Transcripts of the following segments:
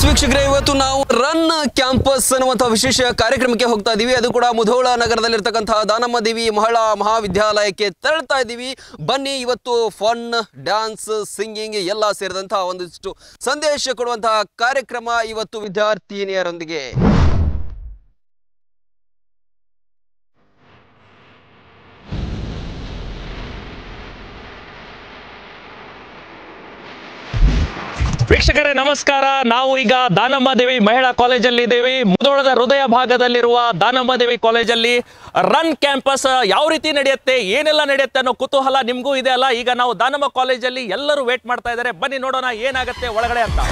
S ವೀಕ್ಷಕರೇ ಇವತ್ತು ನಾವು ರನ್ ಕ್ಯಾಂಪಸ್ ಅನ್ನುವಂಥ ವಿಶೇಷ ಕಾರ್ಯಕ್ರಮಕ್ಕೆ ಹೋಗ್ತಾ ಇದ್ದೀವಿ ಅದು ಕೂಡ ಮುಧೋಳ ನಗರದಲ್ಲಿರ್ತಕ್ಕಂತಹ ದಾನಮ್ಮ ದೇವಿ ಮಹಿಳಾ ಮಹಾವಿದ್ಯಾಲಯಕ್ಕೆ ತೆರಳ್ತಾ ಇದ್ದೀವಿ ಬನ್ನಿ ಇವತ್ತು ಫನ್ ಡ್ಯಾನ್ಸ್ ಸಿಂಗಿಂಗ್ ಎಲ್ಲ ಸೇರಿದಂತಹ ಒಂದಿಷ್ಟು ಸಂದೇಶ ಕೊಡುವಂತಹ ಕಾರ್ಯಕ್ರಮ ಇವತ್ತು ವಿದ್ಯಾರ್ಥಿನಿಯರೊಂದಿಗೆ ವೀಕ್ಷಕರೇ ನಮಸ್ಕಾರ ನಾವು ಈಗ ದಾನಮ್ಮ ದೇವಿ ಮಹಿಳಾ ಕಾಲೇಜಲ್ಲಿ ಇದ್ದೇವೆ ಮುಧೋಳದ ಹೃದಯ ಭಾಗದಲ್ಲಿರುವ ದಾನಮ್ಮ ದೇವಿ ಕಾಲೇಜಲ್ಲಿ ರನ್ ಕ್ಯಾಂಪಸ್ ಯಾವ ರೀತಿ ನಡೆಯುತ್ತೆ ಏನೆಲ್ಲ ನಡೆಯುತ್ತೆ ಅನ್ನೋ ಕುತೂಹಲ ನಿಮಗೂ ಇದೆ ಅಲ್ಲ ಈಗ ನಾವು ದಾನಮ್ಮ ಕಾಲೇಜಲ್ಲಿ ಎಲ್ಲರೂ ವೇಟ್ ಮಾಡ್ತಾ ಇದ್ದಾರೆ ಬನ್ನಿ ನೋಡೋಣ ಏನಾಗುತ್ತೆ ಒಳಗಡೆ ಅಂತ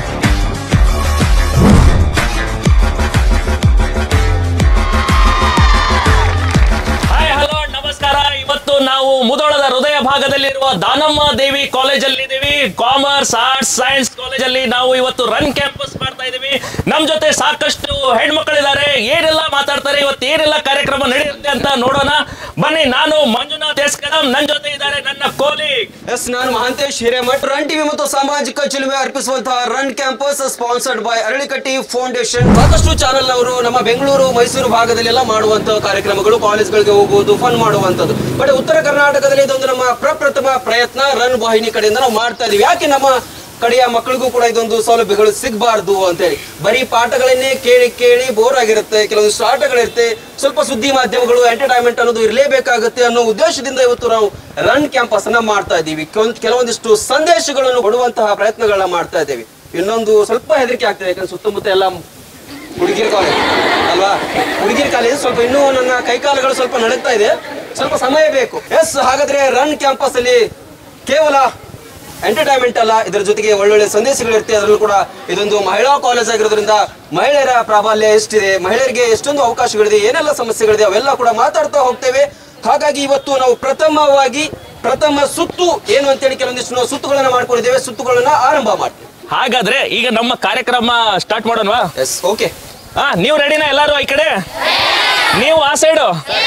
ಹಾಯ್ ಹಲೋ ನಮಸ್ಕಾರ ಇವತ್ತು ನಾವು ಮುಧೋಳದ ಹೃದಯ ಭಾಗದಲ್ಲಿರುವ ದಾನಮ್ಮ ದೇವಿ ಕಾಲೇಜಲ್ಲಿ ಇದ್ದೀವಿ ಕಾಮರ್ಸ್ ಆರ್ಟ್ಸ್ ಸೈನ್ಸ್ ಕಾಲೇಜಲ್ಲಿ ನಾವು ಇವತ್ತು ರನ್ ಕ್ಯಾಂಪಸ್ ಮಾಡ್ತಾ ಇದ್ದೀವಿ ನಮ್ ಜೊತೆ ಸಾಕಷ್ಟು ಹೆಣ್ಮಕ್ಳಿದ್ದಾರೆ ಏನೆಲ್ಲ ಮಾತಾಡ್ತಾರೆ ಇವತ್ತು ಏನೆಲ್ಲ ಕಾರ್ಯಕ್ರಮ ನಡೆಯುತ್ತೆ ಅಂತ ನೋಡೋಣ ಬನ್ನಿ ನಾನು ಮಂಜುನಾಥ್ ಎಸ್ ಕದಂ ನನ್ನ ಜೊತೆ ಇದ್ದಾರೆ ನನ್ನ ಕೋಲಿಗ್ ಎಸ್ ನಾನು ಮಹಾಂತೇಶ್ ಹಿರೇಮಠ್ ರನ್ ಟಿವಿ ಮತ್ತು ಸಾಮಾಜಿಕ ಚಿಲುಮೆ ಅರ್ಪಿಸುವಂತಹ run campus sponsored by Aralikatti foundation ಸಾಕಷ್ಟು ಚಾನೆಲ್ ಅವರು ನಮ್ಮ ಬೆಂಗಳೂರು ಮೈಸೂರು ಭಾಗದಲ್ಲೆಲ್ಲ ಮಾಡುವಂತಹ ಕಾರ್ಯಕ್ರಮಗಳು ಕಾಲೇಜ್ಗಳಿಗೆ ಹೋಗುವುದು ಫನ್ ಮಾಡುವಂತದ್ದು ಬಟ್ ಉತ್ತರ ಕರ್ನಾಟಕದಲ್ಲಿ ಇದೊಂದು ನಮ್ಮ ಪ್ರಪ್ರಥಮ ಪ್ರಯತ್ನ ರನ್ ವಾಹಿನಿ ಕಡೆಯಿಂದ ನಾವು ಮಾಡ್ತಾ ಇದೀವಿ ಯಾಕೆ ನಮ್ಮ ಕಡೆಯ ಮಕ್ಕಳಿಗೂ ಕೂಡ ಇದೊಂದು ಸೌಲಭ್ಯಗಳು ಸಿಗಬಾರ್ದು ಅಂತೇಳಿ ಬರೀ ಪಾಠಗಳನ್ನೇ ಕೇಳಿ ಕೇಳಿ ಬೋರ್ ಆಗಿರುತ್ತೆ ಕೆಲವೊಂದಿಷ್ಟು ಆಟಗಳಿರುತ್ತೆ ಸ್ವಲ್ಪ ಸುದ್ದಿ ಮಾಧ್ಯಮಗಳು ಎಂಟರ್ಟೈನ್ಮೆಂಟ್ ಅನ್ನೋದು ಇರಲೇಬೇಕಾಗುತ್ತೆ ಅನ್ನೋ ಉದ್ದೇಶದಿಂದ ಇವತ್ತು ನಾವು ರನ್ ಕ್ಯಾಂಪಸ್ ಅನ್ನ ಮಾಡ್ತಾ ಇದ್ದೀವಿ ಕೆಲವೊಂದ್- ಕೆಲವೊಂದಿಷ್ಟು ಸಂದೇಶಗಳನ್ನು ಕೊಡುವಂತಹ ಪ್ರಯತ್ನಗಳನ್ನ ಮಾಡ್ತಾ ಇದ್ದೇವೆ ಇನ್ನೊಂದು ಸ್ವಲ್ಪ ಹೆದರಿಕೆ ಆಗ್ತದೆ ಯಾಕಂದ್ರೆ ಸುತ್ತಮುತ್ತ ಎಲ್ಲ ಹುಡುಗಿರ ಕಾಲೇಜ್ ಅಲ್ವಾ ಹುಡುಗಿರ ಕಾಲೇಜ್ ಸ್ವಲ್ಪ ಇನ್ನೂ ನನ್ನ ಕೈಕಾಲುಗಳು ಸ್ವಲ್ಪ ನಡುತ್ತಾ ಇದೆ ಸ್ವಲ್ಪ ಸಮಯ ಬೇಕು ಎಸ್ ಹಾಗಾದ್ರೆ ರನ್ ಕ್ಯಾಂಪಸ್ ಅಲ್ಲಿ ಕೇವಲ ಎಂಟರ್ಟೈನ್ಮೆಂಟ್ ಅಲ್ಲ ಇದರ ಜೊತೆಗೆ ಒಳ್ಳೊಳ್ಳೆ ಸಂದೇಶಗಳಿರುತ್ತೆ ಅದರಲ್ಲೂ ಕೂಡ ಇದೊಂದು ಮಹಿಳಾ ಕಾಲೇಜ್ ಆಗಿರೋದ್ರಿಂದ ಮಹಿಳೆಯರ ಪ್ರಾಬಲ್ಯ ಎಷ್ಟಿದೆ ಮಹಿಳೆಯರಿಗೆ ಎಷ್ಟೊಂದು ಅವಕಾಶಗಳಿದೆ ಏನೆಲ್ಲ ಸಮಸ್ಯೆಗಳಿದೆ ಅವೆಲ್ಲ ಕೂಡ ಮಾತಾಡ್ತಾ ಹೋಗ್ತೇವೆ ಹಾಗಾಗಿ ಇವತ್ತು ನಾವು ಪ್ರಥಮವಾಗಿ ಪ್ರಥಮ ಸುತ್ತು ಏನು ಅಂತೇಳಿ ಕೆಲವೊಂದಿಷ್ಟು ನಾವು ಸುತ್ತುಗಳನ್ನ ಮಾಡ್ಕೊಂಡಿದ್ದೇವೆ ಸುತ್ತುಗಳನ್ನ ಆರಂಭ ಮಾಡ್ತೇವೆ ಹಾಗಾದ್ರೆ ಈಗ ನಮ್ಮ ಕಾರ್ಯಕ್ರಮ ಸ್ಟಾರ್ಟ್ ಮಾಡೋಣವಾ ಎಸ್ ಓಕೆ ಹಾ ನೀವು ರೆಡಿನಾ ಎಲ್ಲಾರು ಈ ಕಡೆ ನೀವು ಆ ಸೈಡು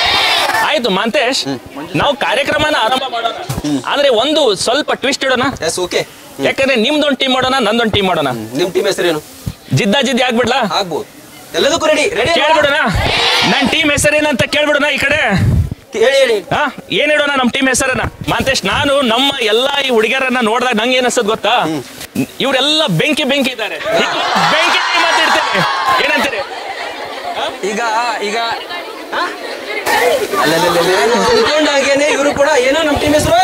ಆಯ್ತು ಮಾಂತೇಶ್ ನಾವು ಕಾರ್ಯಕ್ರಮನ ಆರಂಭ ಮಾಡೋಣ ಆದ್ರೆ ಒಂದು ಸ್ವಲ್ಪ ಟ್ವಿಸ್ಟ್ ಇಡೋಣ ಎಸ್ ಓಕೆ ಯಾಕಂದ್ರೆ ನಿಮ್ದೊಂದು ಟೀಮ್ ಮಾಡೋಣ ನಂದೊಂದು ಟೀಮ್ ಮಾಡೋಣ ನಿಮ್ ಟೀಮ್ ಹೆಸರೇನು ಜಿದ್ದ ಜಿದ್ದಿ ಆಗ್ಬಿಡ್ಲಾ ಆಗ್ಬೋದು ಎಲ್ಲದಕ್ಕೂ ರೆಡಿ ರೆಡಿ ಕೇಳ್ಬಿಡೋಣ ನನ್ ಟೀಮ್ ಹೆಸರೇನಂತ ಕೇಳ್ಬಿಡೋಣ ಈ ಕಡೆ ಹೇಳಿ ಹೇಳಿ ಹಾ ಏನ್ ಇಡೋಣ ನಮ್ ಟೀಮ್ ಹೆಸರನ್ನ ಮಾಂತೇಶ್ ನಾನು ನಮ್ಮ ಎಲ್ಲಾ ಈ ಹುಡುಗಿಯರನ್ನ ನೋಡಿದಾಗ ನಂಗೆ ಏನ್ ಅನ್ಸದ್ ಗೊತ್ತಾ ಇವರೆಲ್ಲ ಬೆಂಕಿ ಬೆಂಕಿ ಇದ್ದಾರೆ ಬೆಂಕಿ ಟೀಮ್ ಅಂತ ಇಡ್ತೇನೆ ಏನಂತೀರಿ ಈಗ ಈಗ ಆ? ಅಲ್ಲಲ್ಲಲ್ಲಲ್ಲ, ಅಂದ್ಕೊಂಡಾಗೇನೆ ಇವರು ಕೂಡ ಏನೋ ನಮ್ಮ ಟೀಮ್ ಹೆಸರು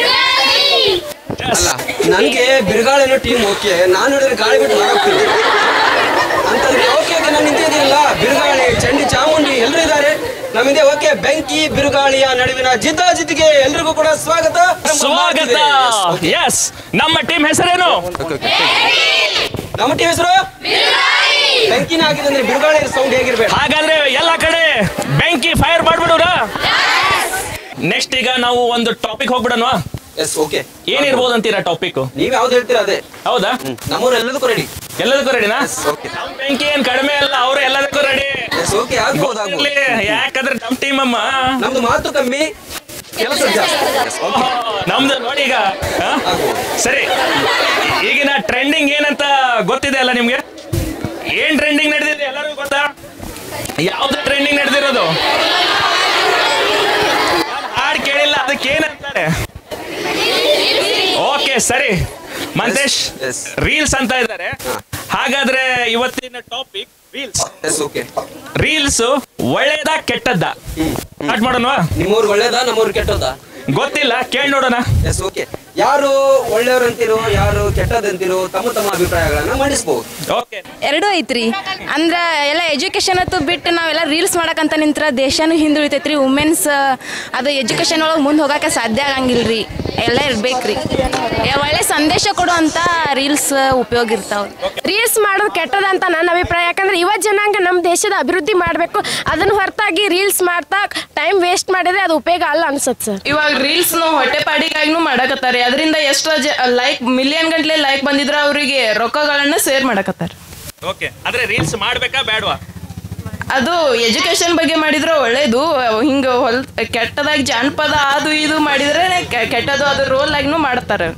ಅಲ್ಲ ನನ್ಗೆ ಬಿರುಗಾಳ ಅನ್ನೋ ಟೀಮ್ ಓಕೆ ನಾನು ಹೇಳಿದ್ರೆ ಗಾಳಿ ಬಿಟ್ಟು ಹೋಗ್ತೀನಿ ಅಂತಂದ್ರೆ ಓಕೆ ಓಕೆ ನಾನು ನಿಂತಿದ್ದೀನಲ್ಲ ಬಿರುಗಾಳಿ ಚಂಡಿ ಚಾಮುಂಡಿ ಎಲ್ಲರೂ ಇದ್ದಾರೆ ನಮ್ಮಿಂದೆ ಓಕೆ ಬೆಂಕಿ ಬಿರುಗಾಳಿಯ ನಡುವಿನ ಜಿದ್ದಾಜಿದ್ದಿಗೆ ಎಲ್ರಿಗೂ ಕೂಡ ಸ್ವಾಗತ ಸ್ವಾಗತ ಎಸ್ ನಮ್ಮ ಟೀಮ್ ಹೆಸರೇನು ನಮ್ಮ ಟೀಮ್ ಹೆಸರು ಬೆಂಕಿನ ಆಗಿದೆ ಅಂದ್ರೆ ಬಿರುಗಾಳಿ ಸೌಂಡ್ ಹೇಗಿರ್ಬೇಕು ಹಾಗಾದ್ರೆ ಎಲ್ಲ ಕಡೆ ಬೆಂಕಿ ಫೈರ್ ಮಾಡ್ಬಿಡೋಣ ನೆಕ್ಸ್ಟ್ ಈಗ ನಾವು ಒಂದು ಟಾಪಿಕ್ ಹೋಗ್ಬಿಡೋಣ ಎಸ್ ಓಕೆ ಏನಿರ್ಬೋದು ಅಂತೀರಾ ಟಾಪಿಕ್ ನೀವ್ ಯಾವ್ದು ಹೇಳ್ತೀರಾ ಅದೇ ಹೌದಾ ನಮ್ಮೂರು ಎಲ್ಲದಕ್ಕೂ ರೆಡಿ ಎಲ್ಲದಕ್ಕೂ ರೆಡಿನಾ ಓಕೆ ನಮ್ ಬೆಂಕಿ ಏನ್ ಕಡಿಮೆ ಅಲ್ಲ ಅವ್ರು ಎಲ್ಲದಕ್ಕೂ ರೆಡಿ ಎಸ್ ಓಕೆ ಆಗ್ಬೋದು ಆಗ್ಬೋದು ಯಾಕಂದ್ರೆ ನಮ್ ಟೀಮ್ ಅಮ್ಮ ನಮ್ದು ಮಾತು ಕಮ್ಮಿ ಕೆಲಸ ಜಾಸ್ತಿ Yes, okay. ನಮ್ದು ನೋಡಿ ಈಗ ಆ? ಸರಿ ಈಗಿನ ಟ್ರೆಂಡಿಂಗ್ ಏನಂತ ಗೊತ್ತಿದೆ ಅಲ್ಲ ನಿಮ್ಗೆ ಏನ್ ಟ್ರೆಂಡಿಂಗ್ ನಡೆದಿದೆ ಎಲ್ಲರಿಗೂ ಗೊತ್ತಾ ಯಾವ್ದು ಟ್ರೆಂಡಿಂಗ್ ನಡೆದಿರೋದು ನಾನ್ ಹಾಡ್ ಕೇಳಿಲ್ಲ ಅದಕ್ಕೆ ಏನಂತಾರೆ ಓಕೆ ಸರಿ ಮಂತೇಶ್ Yes, yes. ರೀಲ್ಸ್ ಅಂತ ಇದ್ದಾರೆ ಹಾಗಾದ್ರೆ ಇವತ್ತಿನ topic reels yes okay reels ಒಳ್ಳೇದಾ ಕೆಟ್ಟದ್ದ ಸ್ಟಾರ್ಟ್ ಮಾಡೋಣ ನಿಮ್ಮೂರು ಒಳ್ಳೇದಾ ನಮ್ಮೂರು ಕೆಟ್ಟದಾ ಗೊತ್ತಿಲ್ಲ ಕೇಳಿ ನೋಡೋಣ ಎಸ್ ಓಕೆ ಯಾರು ಒಳ್ಳೆಯವ್ರು ಅಂತಿರೋ ಯಾರು ಕೆಟ್ಟದಂತಿರೋ ತಮ್ಮ ತಮ್ಮ ಅಭಿಪ್ರಾಯಗಳನ್ನ ಮಂಡಿಸಬಹುದು ಓಕೆ ಎರಡೂ ಐತ್ರಿ ಅಂದ್ರ ಎಲ್ಲ ಎಜುಕೇಶನ್ ಅತ್ತು ಬಿಟ್ಟು ನಾವೆಲ್ಲ ರೀಲ್ಸ್ ಮಾಡಕಂತ ನಿಂತ್ರ ದೇಶನೂ ಹಿಂದುಳಿತೈತ್ರಿ ವುಮೆನ್ಸ್ ಅದು ಎಜುಕೇಶನ್ ಒಳಗೆ ಮುಂದೆ ಹೋಗಕ್ಕೆ ಸಾಧ್ಯ ಆಗಂಗಿಲ್ರಿ ಎಲ್ಲ ಇರ್ಬೇಕ್ರಿ ಏ, ಒಳ್ಳೆ ಸಂದೇಶ ಕೊಡುವಂತ ರೀಲ್ಸ್ ಉಪಯೋಗ ಇರ್ತಾವ ರೀಲ್ಸ್ ಮಾಡೋದು ಕೆಟ್ಟದಂತ ನನ್ನ ಅಭಿಪ್ರಾಯ ಯಾಕಂದ್ರೆ ಯುವ ಜನಾಂಗ ನಮ್ಮ ದೇಶದ ಅಭಿವೃದ್ಧಿ ಮಾಡಬೇಕು ಅದನ್ನು ಹೊರತಾಗಿ ರೀಲ್ಸ್ ಮಾಡ್ತಾ ಟೈಮ್ ವೇಸ್ಟ್ ಮಾಡಿದ್ರೆ ಅದು ಉಪಯೋಗ ಅಲ್ಲ ಅನ್ಸುತ್ತೆ ಸರ್ ಇವಾಗ ರೀಲ್ಸ್ ಹೊಟ್ಟೆ ಪಾಡಿಗಾಗಿನೂ ಮಾಡಕತ್ತಾರೆ ಅದರಿಂದ ಎಷ್ಟೋ ಲೈಕ್ ಮಿಲಿಯನ್ ಗಂಟ್ಲೆ ಲೈಕ್ ಬಂದಿದ್ರ ಅವರಿಗೆ ರೊಕ್ಕಗಳನ್ನ ಸೇರ್ ಮಾಡಕತ್ತಾರೆ ಓಕೆ ಆದ್ರೆ ರೀಲ್ಸ್ ಮಾಡ್ಬೇಕಾ ಬೇಡವಾ ಅದು ಎಜುಕೇಶನ್ ಬಗ್ಗೆ ಮಾಡಿದ್ರೆ ಒಳ್ಳೇದು ಹಿಂಗ ಹೊಲ್ ಕೆಟ್ಟದಾಗಿ ಜಾನಪದ ಅದು ಇದು ಮಾಡಿದ್ರೆ ಕೆ- ಕೆಟ್ಟದು ಅದು ರೋಲ್ ಆಗಿನೂ ಮಾಡ್ತಾರೆ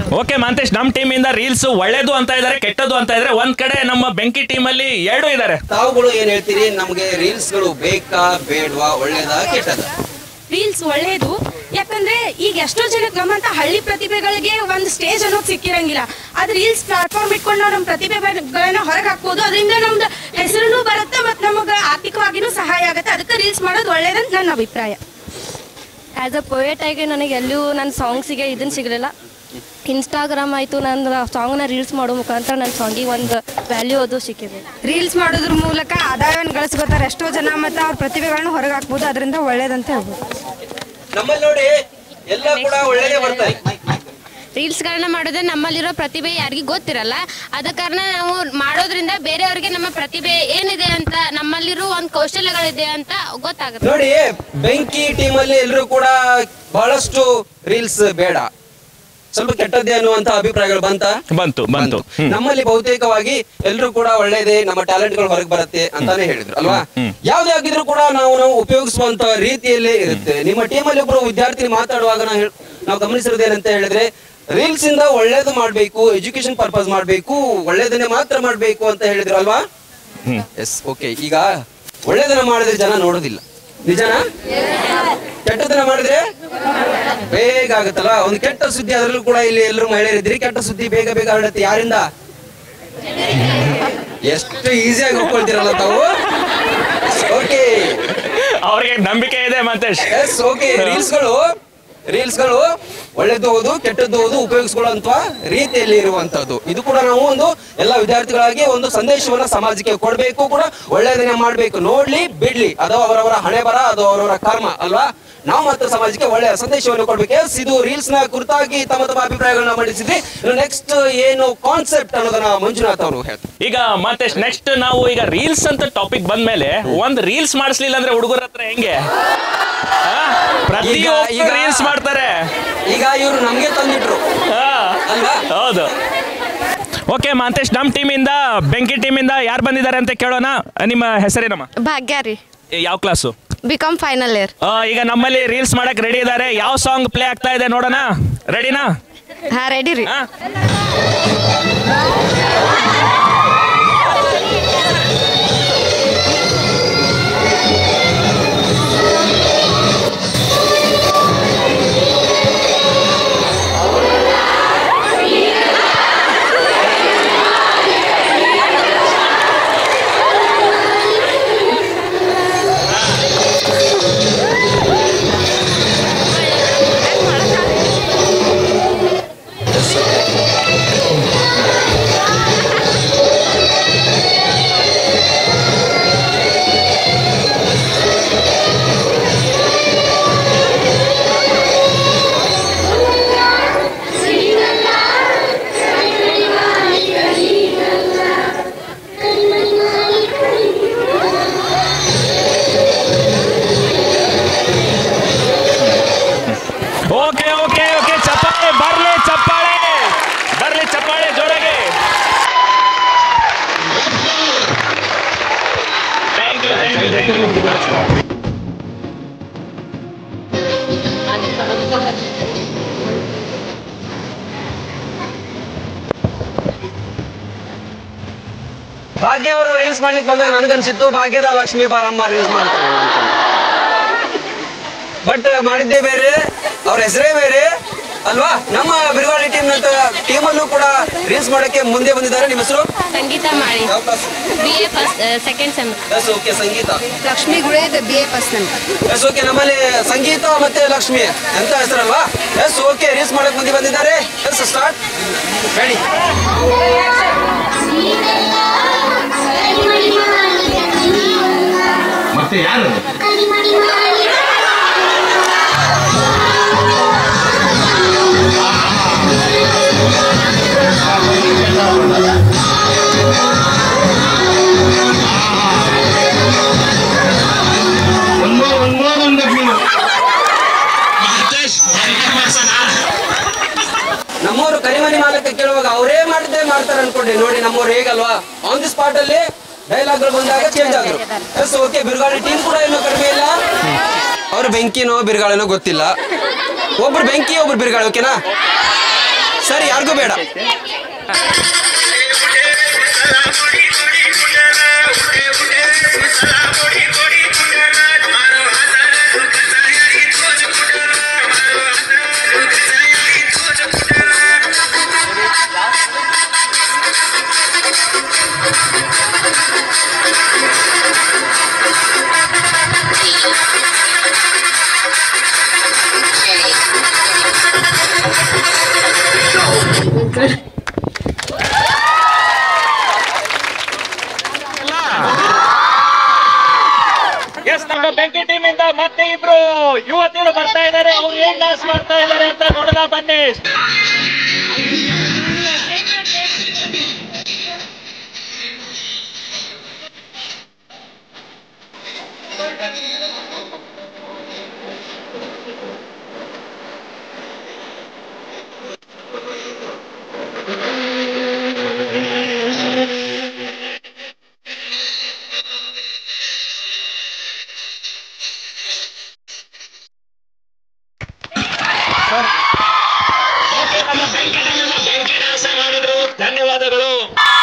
ಓಕೆ ಮಾಂತೇಶ್ ನಮ್ಮ ಟೀಮ್ ಇಂದ ರೀಲ್ಸ್ ಒಳ್ಳೇದು ಅಂತ ಇದಾರೆ ಕೆಟ್ಟದ್ದು ಅಂತ ಇದಾರೆ ಒಂದ್ ಕಡೆ ನಮ್ಮ ಬೆಂಕಿ ಟೀಮ್ ಅಲ್ಲಿ ಎರಡು ಇದಾರೆ ತಾವುಗಳು ಏನ್ ಹೇಳ್ತೀರಿ ನಮ್ಗೆ ರೀಲ್ಸ್ ಗಳು ಬೇಕಾ ಬೇಡ್ವಾ ಒಳ್ಳೇದಾ ಕೆಟ್ಟದ ರೀಲ್ಸ್ ಒಳ್ಳೇದು ಯಾಕಂದ್ರೆ ಈಗ ಎಷ್ಟೋ ಜನಕ್ಕೆ ನಮ್ಮಂತ ಹಳ್ಳಿ ಪ್ರತಿಭೆಗಳಿಗೆ ಒಂದು ಸ್ಟೇಜ್ ಅನ್ನೋದು ಸಿಕ್ಕಿರಂಗಿಲ್ಲ ಅದು ರೀಲ್ಸ್ ಪ್ಲಾಟ್ಫಾರ್ಮ್ ಇಟ್ಕೊಂಡು ನಾವು ನಮ್ಮ ಪ್ರತಿಭೆಗಳನ್ನ ಹೊರಗೆ ಹಾಕ್ಬೋದು ಅದರಿಂದ ನಮ್ದು ಹೆಸರು ಬರುತ್ತೆ ಮತ್ತು ನಮಗೆ ಆರ್ಥಿಕವಾಗಿನೂ ಸಹಾಯ ಆಗುತ್ತೆ ಅದಕ್ಕೆ ರೀಲ್ಸ್ ಮಾಡೋದು ಒಳ್ಳೇದಂತ ನನ್ನ ಅಭಿಪ್ರಾಯ ಆ್ಯಸ್ ಅ ಪೊಯೆಟ್ ಆಗಿ ನನಗೆ ಎಲ್ಲೂ ನನ್ನ ಸಾಂಗ್ಸಿಗೆ ಇದನ್ನು ಸಿಗಲಿಲ್ಲ ಇನ್ಸ್ಟಾಗ್ರಾಮ್ ಆಯಿತು ನನ್ನ ಸಾಂಗ್ನ ರೀಲ್ಸ್ ಮಾಡೋ ಮುಖಾಂತರ ನನ್ನ ಸಾಂಗಿಗೆ ಒಂದು ವ್ಯಾಲ್ಯೂ ಅದು ಸಿಕ್ಕಿದೆ ರೀಲ್ಸ್ ಮಾಡೋದ್ರ ಮೂಲಕ ಆದಾಯವನ್ನು ಗಳಿಸ್ಕೋತಾರೆ ಎಷ್ಟೋ ಜನ ಮತ್ತು ಅವ್ರ ಪ್ರತಿಭೆಗಳನ್ನ ಹೊರಗೆ ಹಾಕ್ಬೋದು ಅದರಿಂದ ಒಳ್ಳೇದಂತ ಹೇಳ್ಬೋದು ನಮ್ಮಲ್ಲಿ ನೋಡಿ ಎಲ್ಲ ಕೂಡ ಒಳ್ಳೇದೇ ಬರ್ತಾರೆ ರೀಲ್ಸ್ಗಳನ್ನ ಮಾಡೋದ್ರೆ ನಮ್ಮಲ್ಲಿರೋ ಪ್ರತಿಭೆ ಯಾರಿಗೂ ಗೊತ್ತಿರಲ್ಲ ಅದ ಕಾರಣ ನಾವು ಮಾಡೋದ್ರಿಂದ ಬೇರೆಯವ್ರಿಗೆ ನಮ್ಮ ಪ್ರತಿಭೆ ಏನಿದೆ ಅಂತ ನಮ್ಮಲ್ಲಿರೋ ಒಂದು ಕೌಶಲ್ಯಗಳಿದೆ ಅಂತ ಗೊತ್ತಾಗುತ್ತೆ ನೋಡಿ ಬೆಂಕಿ ಟೀಮ್ ಅಲ್ಲಿ ಎಲ್ಲರೂ ಕೂಡ ಬಹಳಷ್ಟು ರೀಲ್ಸ್ ಬೇಡ ಸ್ವಲ್ಪ ಕೆಟ್ಟದ್ದೇ ಅನ್ನುವಂತ ಅಭಿಪ್ರಾಯಗಳು ಬಂತ ಬಂತು ಬಂತು ಹ್ಮ್. ನಮ್ಮಲ್ಲಿ ಬಹುತೇಕವಾಗಿ ಎಲ್ಲರೂ ಕೂಡ ಒಳ್ಳೇದೇ ನಮ್ಮ ಟ್ಯಾಲೆಂಟ್ ಗಳು ಹೊರಗೆ ಬರುತ್ತೆ ಅಂತಾನೆ ಹೇಳಿದ್ರು ಅಲ್ವಾ ಯಾವ್ದೇ ಆಗಿದ್ರು ಕೂಡ ನಾವು ನಾವು ಉಪಯೋಗಿಸುವಂತ ರೀತಿಯಲ್ಲೇ ಇರುತ್ತೆ ನಿಮ್ಮ ಟೀಮ್ ಅಲ್ಲಿ ಒಬ್ರು ವಿದ್ಯಾರ್ಥಿ ಮಾತಾಡುವಾಗ ನಾವು ಹೇಳ್- ನಾವು ಗಮನಿಸಿರೋದೇನಂತ ಹೇಳಿದ್ರೆ ರೀಲ್ಸ್ ಇಂದ ಒಳ್ಳೇದು ಮಾಡ್ಬೇಕು ಎಜುಕೇಶನ್ ಪರ್ಪಸ್ ಮಾಡ್ಬೇಕು ಒಳ್ಳೇದನ್ನೇ ಮಾತ್ರ ಮಾಡ್ಬೇಕು ಅಂತ ಹೇಳಿದ್ರು ಅಲ್ವಾ ಎಸ್ ಓಕೆ ಈಗ ಒಳ್ಳೇದನ್ನ ಮಾಡಿದ್ರೆ ಜನ ನೋಡೋದಿಲ್ಲ ನಿಜನಾ ಕೆಟ್ಟದನ್ನ ಮಾಡಿದ್ರೆ ಬೇಗ ಆಗುತ್ತಲ್ಲ ಒಂದು ಕೆಟ್ಟ ಸುದ್ದಿ ಅದ್ರಲ್ಲೂ ಕೂಡ ಇಲ್ಲಿ ಎಲ್ಲರೂ ಮಹಿಳೆಯರಿದ್ರಿ ಕೆಟ್ಟ ಸುದ್ದಿ ಬೇಗ ಬೇಗ ಹರಡುತ್ತೆ ಯಾರಿಂದ ಎಷ್ಟು ಈಸಿಯಾಗಿ ಒಪ್ಕೊಳ್ತೀರಲ್ಲ ತಾವು ಓಕೆ ಅವ್ರಿಗೆ ನಂಬಿಕೆ ಇದೆ ಮಾಂತೇಶ್ ಎಸ್ ಓಕೆ ರೀಲ್ಸ್ ಗಳು ರೀಲ್ಸ್ ಗಳು ಒಳ್ಳೇದು ಹೌದು ಕೆಟ್ಟದ್ದು ಹೌದು ಉಪಯೋಗಿಸ್ಕೊಳ್ಳುವಂತ ರೀತಿಯಲ್ಲಿ ಇರುವಂತದ್ದು ಇದು ಕೂಡ ನಾವು ಒಂದು ಎಲ್ಲ ವಿದ್ಯಾರ್ಥಿಗಳಾಗಿ ಒಂದು ಸಂದೇಶವನ್ನ ಸಮಾಜಕ್ಕೆ ಕೊಡ್ಬೇಕು ಕೂಡ ಒಳ್ಳೆಯದನ್ನೇ ಮಾಡ್ಬೇಕು ನೋಡ್ಲಿ ಬಿಡ್ಲಿ ಅದು ಅವರವರ ಹಣೆ ಬರ ಅದು ಅವರವರ ಕರ್ಮ ಅಲ್ವಾ ನಾವು ಮಾತ್ರ ಸಮಾಜಕ್ಕೆ ಒಳ್ಳೆಯ ಸಂದೇಶವನ್ನು ಕೊಡ್ಬೇಕು ಎಸ್ ಇದು ರೀಲ್ಸ್ ನ ಕುರಿತಾಗಿ ತಮ್ಮ ತಮ್ಮ ಅಭಿಪ್ರಾಯಗಳನ್ನ ಮಂಡಿಸಿದ್ರಿ ನೆಕ್ಸ್ಟ್ ಏನು ಕಾನ್ಸೆಪ್ಟ್ ಅನ್ನೋದನ್ನ ಮಂಜುನಾಥ್ ಅವರು ಹೇಳ್ತಾರೆ ಈಗ ಮಾಂತೇಶ್ ನೆಕ್ಸ್ಟ್ ನಾವು ಈಗ ರೀಲ್ಸ್ ಅಂತ ಟಾಪಿಕ್ ಬಂದ್ಮೇಲೆ ಒಂದ್ ರೀಲ್ಸ್ ಮಾಡಿಸ್ಲಿಲ್ಲ ಅಂದ್ರೆ ಹುಡುಗರ ಹತ್ರ ಹೆಂಗೆ ಪ್ರತಿಯೊಬ್ಬರು ಈಗ- ರೀಲ್ಸ್ ಮಾಡ್ತಾರೆ ಈಗ ಇವರು ನಮ್ಗೆ ತಂದಿಟ್ರು ಹಾ. ಅಲ್ವಾ ಹೌದು ಓಕೆ ಮಾಂತೇಶ್ ನಮ್ಮ ಟೀಮಿಂದ ಬೆಂಕಿ ಟೀಮಿಂದ ಯಾರು ಬಂದಿದ್ದಾರೆ ಅಂತ ಕೇಳೋಣ ನಿಮ್ಮ ಹೆಸರೇನಮ್ಮ ಭಾಗ್ಯ ರೀ ಯಾವ class B com final year ಈಗ ನಮ್ಮಲ್ಲಿ ರೀಲ್ಸ್ ಮಾಡಕ್ ರೆಡಿ ಇದ್ದಾರೆ ಯಾವ ಸಾಂಗ್ ಪ್ಲೇ ಆಗ್ತಾ ಇದೆ ನೋಡೋಣ ರೆಡಿನಾ ಹಾಂ ರೆಡಿ ರೀ ಹಾ ಓಕೆ ಓಕೆ ಓಕೆ ಚಪ್ಪಾಳೆ ಬರ್ಲಿ ಚಪ್ಪಾಳೆ ಬರ್ಲಿ ಚಪ್ಪಾಳೆ ಜೋರಾಗಿ Thank you, thank you, thank you. ಭಾಗ್ಯ ಅವರು ರೀಲ್ಸ್ ಮಾಡ್ಲಿಕ್ಕೆ ಬಂದಾಗ ನನಗನ್ಸಿತ್ತು ಭಾಗ್ಯದ ಲಕ್ಷ್ಮೀ ಬಾರಮ್ಮ ರೀಲ್ಸ್ ಮಾಡ್ತಾರೆ ಬಟ್ ಮಾಡಿದ್ದೇ ಬೇರೆ ಅವ್ರ ಹೆಸರೇ ಬೇರೆ ಅಲ್ವಾ ನಮ್ಮ ಬಿರುಗಾಳಿ ಟೀಮ್ ಟೀಮ್ ಅಲ್ಲೂ ಕೂಡ ರೀಲ್ಸ್ ಮಾಡಕ್ಕೆ ಮುಂದೆ ಬಂದಿದ್ದಾರೆ ನಿಮ್ಮ ಹೆಸರು ಸಂಗೀತ ಮಾಡಿ ಯಾವ class B A first second sem yes okay Sangeeta Lakshmi Guled B A first yes okay ನಮ್ಮಲ್ಲಿ ಸಂಗೀತ ಮತ್ತೆ ಲಕ್ಷ್ಮಿ ಎಂತ ಹೆಸರಲ್ವಾ ಎಸ್ ಓಕೆ ರೀಲ್ಸ್ ಮಾಡಕ್ ಮುಂದೆ ಬಂದಿದ್ದಾರೆ ಎಸ್ ಸ್ಟಾರ್ಟ್ ರೆಡಿ ಮತ್ತೆ ಯಾರು ಒಂದೋ ಒಂದೋ ಒಂದಕ್ಕೆ ನೀನು ನಮ್ಮವರು ಕರಿಮನಿ ಮಾಲಕ ಕೇಳುವಾಗ ಅವರೇ ಮಾಡಿದ್ದೇ ಮಾಡ್ತಾರೆ ಅನ್ಕೊಂಡೆ ನೋಡಿ ನಮ್ಮವ್ರು ಹೇಗಲ್ವಾ ಆನ್ ದಿ ಸ್ಪಾಟ್ ಅಲ್ಲಿ ಡೈಲಾಗ್ ಬಂದಾಗ ಚೇಂಜ್ ಆದ್ರು ಎಸ್ ಓಕೆ ಬಿರುಗಾಳಿ ಟೀಮ್ ಕೂಡ ಇನ್ನೂ ಕಡಿಮೆ ಇಲ್ಲ ಅವ್ರು ಬೆಂಕಿನೋ ಬಿರುಗಾಳಿನೋ ಗೊತ್ತಿಲ್ಲ ಒಬ್ರು ಬೆಂಕಿ ಒಬ್ರು ಬಿರುಗಾಳಿ ಓಕೆನಾ ಸರಿ ಯಾರಿಗೂ ಬೇಡ ಎಸ್ ನಮ್ಮ ಬೆಂಕಿ ಟೀಮ್ ಇಂದ ಮತ್ತೆ ಇಬ್ರು ಯುವತಿಗಳು ಬರ್ತಾ ಇದ್ದಾರೆ ಅವ್ರು ಏನ್ ಡಾನ್ಸ್ ಮಾಡ್ತಾ ಇದ್ದಾರೆ ಅಂತ ನೋಡೋಣ ಬನ್ನಿ ಧನ್ಯವಾದಗಳು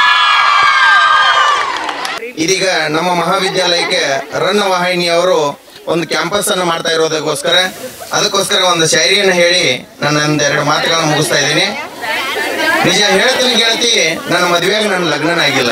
ಇದೀಗ ನಮ್ಮ ಮಹಾವಿದ್ಯಾಲಯಕ್ಕೆ ರನ್ನ ವಾಹಿನಿಯವರು ಒಂದು ಕ್ಯಾಂಪಸ್ ಅನ್ನು ಮಾಡ್ತಾ ಇರೋದಕ್ಕೋಸ್ಕರ ಅದಕ್ಕೋಸ್ಕರ ಒಂದು ಶಾಯರಿಯನ್ನು ಹೇಳಿ ನನ್ನ ಒಂದೆರಡು ಮಾತುಗಳನ್ನು ಮುಗಿಸ್ತಾ ಇದ್ದೀನಿ ನಿಜ ಹೇಳ್ತೀನಿ ಗೆಳತಿ ನನ್ನ ಮದುವೆಯಾಗ ನನ್ನ ಲಗ್ನನಾಗಿಲ್ಲ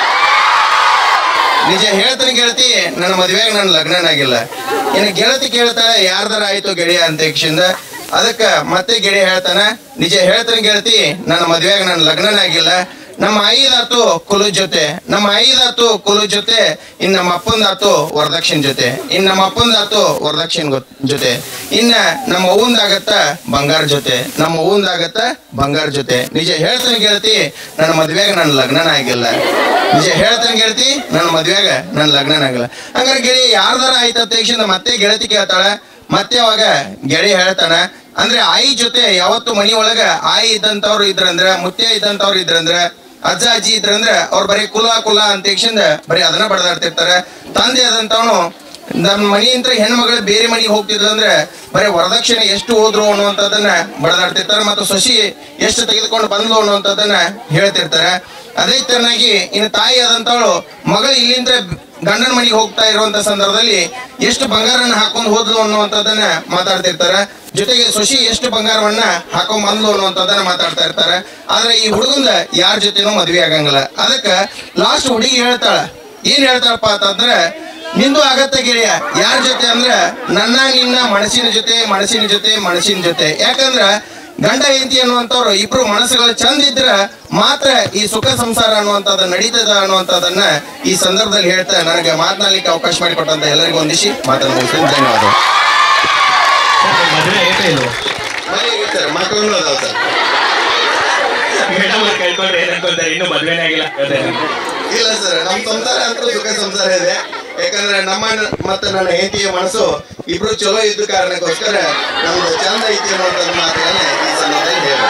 ನಿಜ ಹೇಳ್ತೀನಿ ಗೆಳತಿ ನನ್ನ ಮದುವೆಯಾಗ ನನ್ನ ಲಗ್ನನಾಗಿಲ್ಲ ಇನ್ನು ಗೆಳತಿ ಕೇಳ್ತಾಳೆ ಯಾರ್ದಾರ ಆಯ್ತು ಗೆಳೆಯ ಅಂತೇಕ್ಷಿಂದ ಅದಕ್ಕ ಮತ್ತೆ ಗೆಳೆಯ ಹೇಳ್ತಾನ ನಿಜ ಹೇಳ್ತೀನಿ ಗೆಳತಿ ನನ್ನ ಮದುವೆಯಾಗ ನನ್ನ ಲಗ್ನನಾಗಿಲ್ಲ ನಮ್ಮ ಐದಾತು ಕುಲು ಜೊತೆ ನಮ್ಮ ಐದಾತು ಕುಲು ಜೊತೆ ಇನ್ ನಮ್ಮ ಅಪ್ಪಂದಾತು ವರದಕ್ಷಿಣೆ ಜೊತೆ ಇನ್ ನಮ್ಮ ಅಪ್ಪಂದಾತು ವರದಕ್ಷಿಣೆ ಗೊ- ಜೊತೆ ಇನ್ನ ನಮ್ಮ ಅವ್ವಂದಾಗತ್ತ ಬಂಗಾರ ಜೊತೆ ನಮ್ಮ ಅವ್ವಂದಾಗತ್ತ ಬಂಗಾರ ಜೊತೆ ನಿಜ ಹೇಳ್ತೀನಿ ಗೆಳತಿ ನನ್ನ ಮದ್ವೆಯಾಗ ನನ್ನ ಲಗ್ನನ ಆಗಿಲ್ಲ ನಿಜ ಹೇಳ್ತೀನಿ ಗೆಳತಿ ನನ್ನ ಮದ್ವೆಯಾಗ ನನ್ನ ಲಗ್ನನ ಆಗಿಲ್ಲ ಹಂಗಾರೆ ಗೆಳೆಯ ಯಾರ್ದಾರ ಆಯ್ತ ತಕ್ಷಣ ಮತ್ತೆ ಗೆಳತಿ ಕೇಳ್ತಾಳ ಮತ್ತೆ ಅವಾಗ ಗೆಳೆಯ ಹೇಳ್ತಾನ ಅಂದ್ರೆ ಆಯಿ ಜೊತೆ ಯಾವತ್ತು ಮನಿ ಒಳಗ ಆಯಿ ಇದ್ದಂತವ್ರು ಇದ್ರಂದ್ರ ಮುತ್ಯ ಇದ್ದಂತವ್ರು ಇದ್ರಂದ್ರ ಅಜ್ಜ ಅಜ್ಜಿ ಇದ್ರಂದ್ರ ಅವ್ರು ಬರೀ ಕುಲ ಕುಲ ಅಂತ ತಕ್ಷಣ ಬರೀ ಅದನ್ನ ಬಡದಾಡ್ತಿರ್ತಾರ ತಂದೆ ಆದಂತವನು ನಮ್ಮ ಮನೆಯಿಂದ ಹೆಣ್ಮಗಳು ಬೇರೆ ಮನೆಗೆ ಹೋಗ್ತಿದ್ಲು ಅಂದ್ರೆ ಬರೀ ವರದಕ್ಷಿಣೆ ಎಷ್ಟು ಹೋದ್ರು ಅನ್ನುವಂಥದ್ದನ್ನ ಬಡದಾಡ್ತಿರ್ತಾರೆ ಮತ್ತು ಸೊಸಿ ಎಷ್ಟು ತೆಗೆದುಕೊಂಡು ಬಂದ್ಲು ಅನ್ನುವಂಥದ್ದನ್ನ ಹೇಳ್ತಿರ್ತಾರೆ ಅದೇ ತರನಾಗಿ ಇನ್ನು ತಾಯಿ ಆದಂತವಳು ಮಗಳು ಇಲ್ಲಿಂದ ಗಂಡನ ಮನೆಗೆ ಹೋಗ್ತಾ ಇರುವಂತ ಸಂದರ್ಭದಲ್ಲಿ ಎಷ್ಟು ಬಂಗಾರನ ಹಾಕೊಂಡು ಹೋದ್ಲು ಅನ್ನುವಂಥದ್ದನ್ನ ಮಾತಾಡ್ತಿರ್ತಾರೆ ಜೊತೆಗೆ ಸೊಸಿ ಎಷ್ಟು ಬಂಗಾರವನ್ನ ಹಾಕೊಂಡ್ ಬಂದ್ಲು ಅನ್ನುವಂಥದ್ದನ್ನ ಮಾತಾಡ್ತಾ ಇರ್ತಾರೆ ಆದ್ರೆ ಈ ಹುಡುಗಂದ ಯಾರ ಜೊತೆನೂ ಮದ್ವೆ ಆಗಂಗಿಲ್ಲ ಅದಕ್ಕ ಲಾಸ್ಟ್ ಹುಡುಗಿ ಹೇಳ್ತಾಳ ಏನ್ ಹೇಳ್ತಾಳಪ್ಪ ಅಂತಂದ್ರೆ ನಿಂದು ಆಗತ್ತ ಗೆಳೆಯ ಯಾರ ಜೊತೆ ಅಂದ್ರ ನನ್ನ ನಿನ್ನ ಮನಸ್ಸಿನ ಜೊತೆ ಮನಸ್ಸಿನ ಜೊತೆ ಮನಸ್ಸಿನ ಜೊತೆ ಯಾಕಂದ್ರ ಗಂಡ ಹೆಂಡತಿ ಅನ್ನುವಂಥವ್ರು ಇಬ್ರು ಮನಸ್ಸುಗಳು ಚಂದ ಇದ್ರ ಮಾತ್ರ ಈ ಸುಖ ಸಂಸಾರ ಅನ್ನುವಂಥದ್ದು ನಡೀತದ ಅನ್ನುವಂಥದ್ದನ್ನ ಈ ಸಂದರ್ಭದಲ್ಲಿ ಹೇಳ್ತಾ ನನಗೆ ಮಾತನಾಡಲಿಕ್ಕೆ ಅವಕಾಶ ಮಾಡಿಕೊಟ್ಟಂತ ಎಲ್ಲರಿಗೂ ಒಂದಿಸಿ ಮಾತನ್ನು ಮುಗಿಸ್ತೀನಿ ಧನ್ಯವಾದ ಮದುವೆ ಆಗೈತೆ ಇಲ್ವೋ ಮಕ್ಕಳು ಅದಾವ ಸರ್ ಮೇಡಮ್ ಅವ್ರು ಕೇಳ್ಕೊಂಡ್ರೆ ಏನ್ ಅನ್ಕೊಂತಾರೆ ಇನ್ನು ಮದ್ವೆನೇ ಆಗಿಲ್ಲ ಹೇಳ್ತಾರೆ. ಇಲ್ಲ ಸರ್ ನಮ್ಮ ಸಂಸಾರ ಅಂತೂ ಸುಖ ಸಂಸಾರ ಇದೆ ಯಾಕಂದ್ರೆ ನಮ್ಮ ಮತ್ತೆ ನನ್ನ ಹೆಂಡತಿಯ ಮನಸ್ಸು ಇಬ್ರು ಚಲೋ ಇದ್ದ ಕಾರಣಕ್ಕೋಸ್ಕರ ನಮ್ದು ಚಂದ ಐತಿ ಅನ್ನುವಂಥದ್ದು ಮಾತುಗಳನ್ನ ಈ ಸಂದರ್ಭದಲ್ಲಿ ಹೇಳ್ಬೇಕು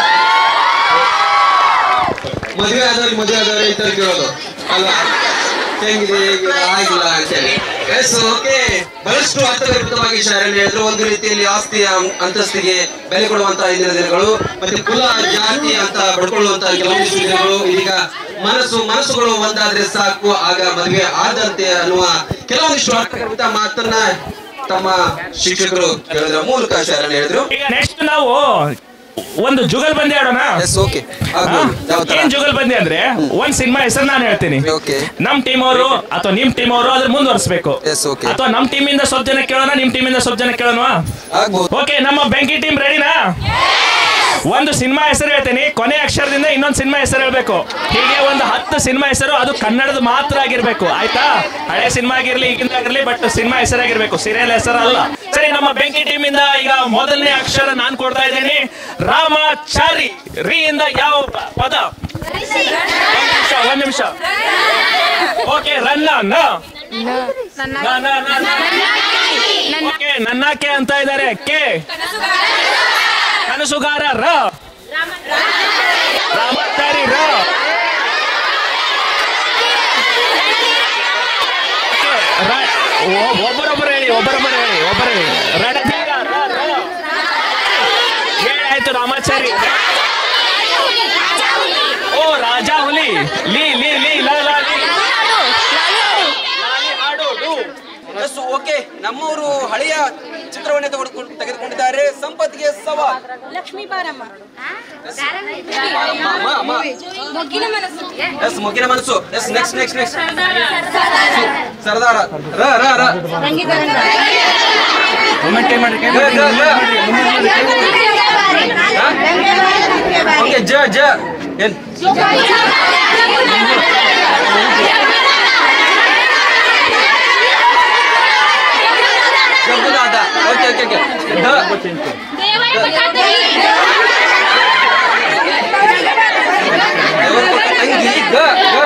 ಮದುವೆ ಆದವ್ರಿಗೆ ಮದುವೆ ಆದವ್ರೆ ಈ ತರ ಕೇಳೋದು ಅಲ್ವಾ ಹೆಂಗಿದೆ ಹೇಗಿದೆ, ಆಗಿಲ್ಲ ಅಂತೇಳಿ ಎಸ್ ಓಕೆ ಬಹಳಷ್ಟು ಅರ್ಥಗರ್ಭಿತವಾಗಿ ಶರಣ ಹೇಳಿದ್ರು ಒಂದು ರೀತಿಯಲ್ಲಿ ಆಸ್ತಿ ಅಂ- ಅಂತಸ್ತಿಗೆ ಬೆಲೆ ಕೊಡುವಂತ ಇಂದಿನ ದಿನಗಳು ಮತ್ತೆ ಕುಲ ಜಾತಿ ಅಂತ ಬಡ್ಕೊಳ್ಳುವಂತ ಕೆಲವೊಂದಿಷ್ಟು ದಿನಗಳು ಈಗ ಮನಸ್ಸು ಮನಸ್ಸುಗಳು ಒಂದಾದ್ರೆ ಸಾಕು ಆಗ ಮದುವೆ ಆದಂತೆ ಅನ್ನುವ ಕೆಲವೊಂದಿಷ್ಟು ಅರ್ಥಗರ್ಭಿತ ಮಾತನ್ನ ತಮ್ಮ ಶಿಕ್ಷಕರು ಹೇಳೋದ್ರ ಮೂಲಕ ಶರಣ ಹೇಳಿದ್ರು ಈಗ ನೆಕ್ಸ್ಟ್ ನಾವು ಒಂದು ಜುಗಲ್ ಬಂದಿ ಆಡೋಣ ಎಸ್ ಓಕೆ ಹಾ? ಏನ್ ಜುಗಲ್ ಬಂದಿ ಅಂದ್ರೆ ಒಂದ್ ಸಿನಿಮಾ ಹೆಸರು ನಾನು ಹೇಳ್ತೀನಿ ಓಕೆ ನಮ್ ಟೀಮ್ ಅವರು ಅಥವಾ ನಿಮ್ ಟೀಮ್ ಅವರು ಅದ್ರ ಮುಂದುವರಿಸಬೇಕು Yes, okay. ಅಥವಾ ನಮ್ ಟೀಮ್ ಇಂದ ಸ್ವಲ್ಪ ಜನ ಕೇಳೋಣ ನಿಮ್ ಟೀಮ್ ಇಂದ ಸ್ವಲ್ಪ ಜನ ಕೇಳೋಣ ಆಗ್ಬೋದು ಓಕೆ ನಮ್ಮ ಬೆಂಕಿ ಟೀಮ್ ರೆಡಿನಾ ಒಂದು ಸಿನಿಮಾ ಹೆಸರು ಹೇಳ್ತೀನಿ ಕೊನೆ ಅಕ್ಷರದಿಂದ ಇನ್ನೊಂದು ಸಿನಿಮಾ ಹೆಸರು ಹೇಳ್ಬೇಕು ಹೀಗೆ ಒಂದು ಹತ್ತು ಸಿನಿಮಾ ಹೆಸರು ಅದು ಕನ್ನಡದ ಮಾತ್ರ ಆಗಿರ್ಬೇಕು ಆಯ್ತಾ ಹಳೆ ಸಿನಿಮಾ ಆಗಿರ್ಲಿ ಈಗಿಂದ ಆಗಿರ್ಲಿ ಬಟ್ ಸಿನಿಮಾ ಹೆಸರಾಗಿರ್ಬೇಕು ಸೀರಿಯಲ್ ಹೆಸರಲ್ಲ ಸರಿ ನಮ್ಮ ಬೆಂಕಿ ಟೀಮ್ ಇಂದ ಈಗ ಮೊದಲನೇ ಅಕ್ಷರ ನಾನ್ ಕೊಡ್ತಾ ಇದ್ದೀನಿ ರಾಮಚಾರಿ ರೀ ಇಂದ ಯಾವ ಪ- ಪದ ಒಂದ್ ನಿಮಿಷ ಒಂದ್ ನಿಮಿಷ ಓಕೆ ರನ್ನ ನ ನ, ನ, ನ, ನ. ಓಕೆ ನನ್ನಕ್ಕೆ ಅಂತ ಇದ್ದಾರೆ ಕೆ ಕನಸುಗಾರ ರ ರಾಮಚಾರಿ ರ Okay, ರ- ಒ- ಒಬ್ಬರೊಬ್ಬರು ಹೇಳಿ ಒಬ್ಬರೊಬ್ಬರು ಹೇಳಿ ಒಬ್ಬರು ಹೇಳಿ ರಣಧೀರ ರ ರ ಹೇಳಿ ಆಯ್ತು ರಾಮಾಚಾರಿ ಲೀ ಲೀ ಲೀ ಲಾ ಲಾ ಲೀ ಲಾಲಿ ಹಾಡು ಡು. ಎಸ್ ಓಕೆ ನಮ್ಮವರು ಹಳೆಯ ಚಿತ್ರವನ್ನೇ ತೆಗೆದುಕೊಂಡು ತೆಗೆದುಕೊಂಡಿದ್ದಾರೆ ಸಂಪತ್ಗೆ ಸವಾಲ್ ಲಕ್ಷ್ಮೀ ಬಾರಮ್ಮ ಅಮ್ಮ, ಅಮ್ಮ. ಮೊಗ್ಗಿನ ಮನಸ್ಸು ಎಸ್ ಮುಗಿನ ಮನಸ್ಸು ಎಸ್ ನೆಕ್ಸ್ಟ್ ನೆಕ್ಸ್ಟ್ ನೆಕ್ಸ್ಟ್ ಸರ್ದಾರ ರ ರ ರ ಓಕೆ ಜ ಜ ಏನ್ ಜಗ್ಗುದಾದ ಓಕೆ ಓಕೆ ಓಕೆ ದ ದೇವರ ಕೊಟ್ಟ ತಂಗಿ ಗ ಗ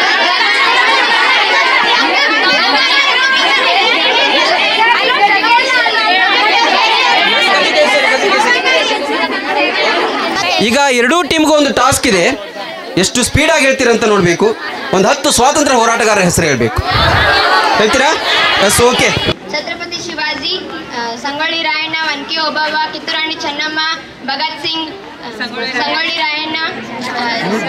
ಈಗ ಎರಡೂ ಟೀಮ್ಗೂ ಒಂದು ಟಾಸ್ಕ್ ಇದೆ ಎಷ್ಟು ಸ್ಪೀಡಾಗಿ ಹೇಳ್ತೀರಂತ ನೋಡಬೇಕು ಒಂದು ಹತ್ತು ಸ್ವಾತಂತ್ರ್ಯ ಹೋರಾಟಗಾರರ ಹೆಸರು ಹೇಳ್ಬೇಕು ಹೇಳ್ತೀರಾ ಎಸ್ ಓಕೆ ಛತ್ರಪತಿ ಶಿವಾಜಿ ಆ, ಸಂಗೊಳ್ಳಿ ರಾಯಣ್ಣ ಒನ್ಕೆ ಓಬವ್ವ ಕಿತ್ತೂರಾಣಿ ಚೆನ್ನಮ್ಮ ಭಗತ್ ಸಿಂಗ್ ಆ, ಸಂಗೊಳ್ಳಿ ರಾಯಣ್ಣ ಆ,